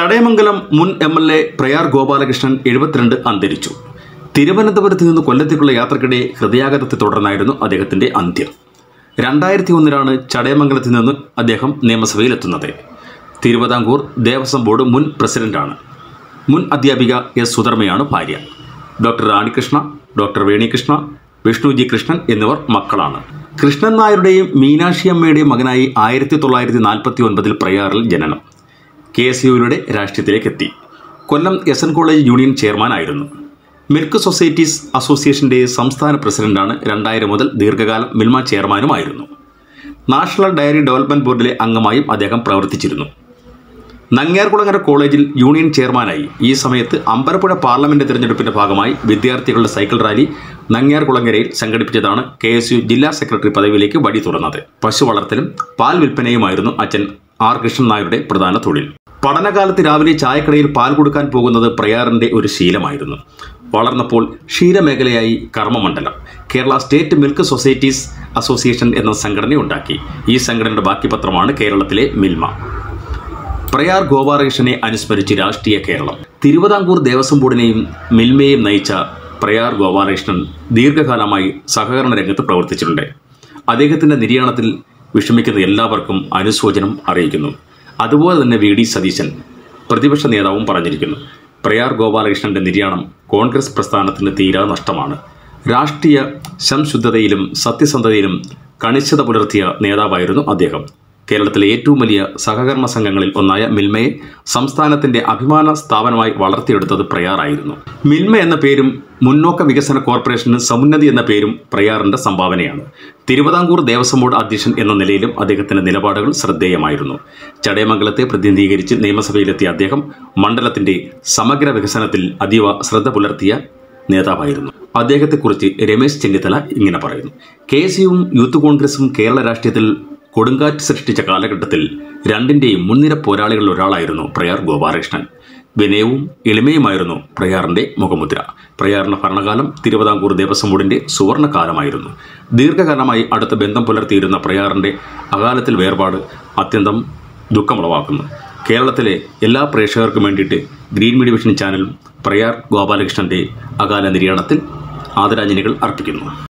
ചടയമംഗലം മുൻ M L A Prayar Gopalakrishnan എഴുപത്തിരണ്ട് അന്തരിച്ചു തിരുവനന്തപുരത്ത് നിന്ന് കൊല്ലത്തേക്കുള്ള യാത്രക്കിടെ ഹൃദയാഘാതത്തെ തുടർന്നായിരുന്നു അദ്ദേഹത്തിന്റെ അന്ത്യം രണ്ടായിരത്തി ഒന്നിലാണ് ചടയമംഗലത്ത് നിന്ന് അദ്ദേഹം നിയമസഭയിലെത്തുന്നത് തിരുവിതാംകൂർ ദേവസ്വം ബോർഡ് മുൻ പ്രസിഡന്റാണ് മുൻ അധ്യാപിക എസ് സുധർമ്മയാണ് ഭാര്യ ഡോക്ടർ റാണികൃഷ്ണ ഡോക്ടർ വേണികൃഷ്ണ വിഷ്ണുജി കൃഷ്ണൻ എന്നിവർ മക്കളാണ് കൃഷ്ണൻ നായരുടെയും മീനാക്ഷി അമ്മയുടെയും മകനായി ആയിരത്തി തൊള്ളായിരത്തി നാൽപ്പത്തി ഒൻപതിൽ പ്രയാറിൽ ജനനം കെ എസ് യുവിലൂടെ രാഷ്ട്രീയത്തിലേക്ക് എത്തി Kollam S N college union ചെയർമാനായിരുന്നു മിൽക്ക് സൊസൈറ്റീസ് അസോസിയേഷന്റെ സംസ്ഥാന പ്രസിഡന്റാണ് രണ്ടായിരം മുതൽ ദീർഘകാലം മിൽമ ചെയർമാനുമായിരുന്നു നാഷണൽ ഡയറി ഡെവലപ്മെന്റ് ബോർഡിലെ അംഗമായും അദ്ദേഹം പ്രവർത്തിച്ചിരുന്നു നങ്ങ്യാർകുളങ്ങര കോളേജിൽ യൂണിയൻ ചെയർമാനായി ഈ സമയത്ത് അമ്പലപ്പുഴ പാർലമെന്റ് തിരഞ്ഞെടുപ്പിന്റെ ഭാഗമായി വിദ്യാർത്ഥികളുടെ സൈക്കിൾ റാലി നങ്ങ്യാർകുളങ്ങരയിൽ സംഘടിപ്പിച്ചതാണ് കെ എസ് യു ജില്ലാ സെക്രട്ടറി പദവിയിലേക്ക് വഴി തുറന്നത് പശു വളർത്തലും പാൽ വിൽപ്പനയുമായിരുന്നു അച്ഛൻ ആർ കൃഷ്ണൻ നായരുടെ പ്രധാന തൊഴിൽ പഠനകാലത്ത് രാവിലെ ചായക്കടയിൽ പാൽ കൊടുക്കാൻ പോകുന്നത് പ്രയാറിന്റെ ഒരു ശീലമായിരുന്നു വളർന്നപ്പോൾ ക്ഷീരമേഖലയായി കർമ്മമണ്ഡലം Kerala state milk societies association എന്ന സംഘടന ഉണ്ടാക്കി ഈ സംഘടനയുടെ ബാക്കി പത്രമാണ് കേരളത്തിലെ മിൽമ പ്രയാർ ഗോപാലകൃഷ്ണനെ അനുസ്മരിച്ച് രാഷ്ട്രീയ കേരളം തിരുവിതാംകൂർ ദേവസ്വം ബോർഡിനെയും മിൽമയെയും നയിച്ച പ്രയാർ ഗോപാലകൃഷ്ണൻ ദീർഘകാലമായി സഹകരണ രംഗത്ത് പ്രവർത്തിച്ചിട്ടുണ്ട് അദ്ദേഹത്തിന്റെ നിര്യാണത്തിൽ വിഷമിക്കുന്ന എല്ലാവർക്കും അനുശോചനം അറിയിക്കുന്നു അതുപോലെ തന്നെ വി ഡി സതീശൻ പ്രതിപക്ഷ നേതാവും പറഞ്ഞിരിക്കുന്നു പ്രയാർ ഗോപാലകൃഷ്ണന്റെ നിര്യാണം കോൺഗ്രസ് പ്രസ്ഥാനത്തിന് തീരാ നഷ്ടമാണ് രാഷ്ട്രീയ സംശുദ്ധതയിലും സത്യസന്ധതയിലും കണിശത പുലർത്തിയ നേതാവായിരുന്നു അദ്ദേഹം കേരളത്തിലെ ഏറ്റവും വലിയ സഹകരണ സംഘങ്ങളിൽ ഒന്നായ മിൽമയെ സംസ്ഥാനത്തിന്റെ അഭിമാന സ്ഥാപനമായി വളർത്തിയെടുത്തത് പ്രയാറായിരുന്നു മിൽമ എന്ന പേരും മുന്നോക്ക വികസന കോർപ്പറേഷന് സമുന്നതി എന്ന പേരും പ്രയാറിന്റെ സംഭാവനയാണ് തിരുവിതാംകൂർ ദേവസ്വം ബോർഡ് അധ്യക്ഷൻ എന്ന നിലയിലും അദ്ദേഹത്തിന്റെ നിലപാടുകൾ ശ്രദ്ധേയമായിരുന്നു ചടയമംഗലത്തെ പ്രതിനിധീകരിച്ച് നിയമസഭയിലെത്തിയ അദ്ദേഹം മണ്ഡലത്തിന്റെ സമഗ്ര വികസനത്തിൽ അതീവ ശ്രദ്ധ പുലർത്തിയ നേതാവായിരുന്നു അദ്ദേഹത്തെക്കുറിച്ച് രമേശ് ചെന്നിത്തല ഇങ്ങനെ പറയുന്നു കെ എസ് യുവും യൂത്ത് കോൺഗ്രസും കേരള രാഷ്ട്രീയത്തിൽ കൊടുങ്കാറ്റ് സൃഷ്ടിച്ച കാലഘട്ടത്തിൽ രണ്ടിന്റെയും മുൻനിര പോരാളികളിൽ ഒരാളായിരുന്നു പ്രയാർ ഗോപാലകൃഷ്ണൻ വിനയവും എളിമയുമായിരുന്നു പ്രയാറിന്റെ മുഖമുദ്ര പ്രയാറിന്റെ ഭരണകാലം തിരുവിതാംകൂർ ദേവസ്വം ബോർഡിന്റെ സുവർണ കാലമായിരുന്നു ദീർഘകാലമായി അടുത്ത ബന്ധം പുലർത്തിയിരുന്ന പ്രയാറിന്റെ അകാലത്തിൽ വേർപാട് അത്യന്തം ദുഃഖമുളവാക്കുന്നു കേരളത്തിലെ എല്ലാ പ്രേക്ഷകർക്കും വേണ്ടിയിട്ട് Green Media Vision channel Prayar ഗോപാലകൃഷ്ണന്റെ അകാല നിര്യാണത്തിൽ ആദരാഞ്ജലികൾ അർപ്പിക്കുന്നു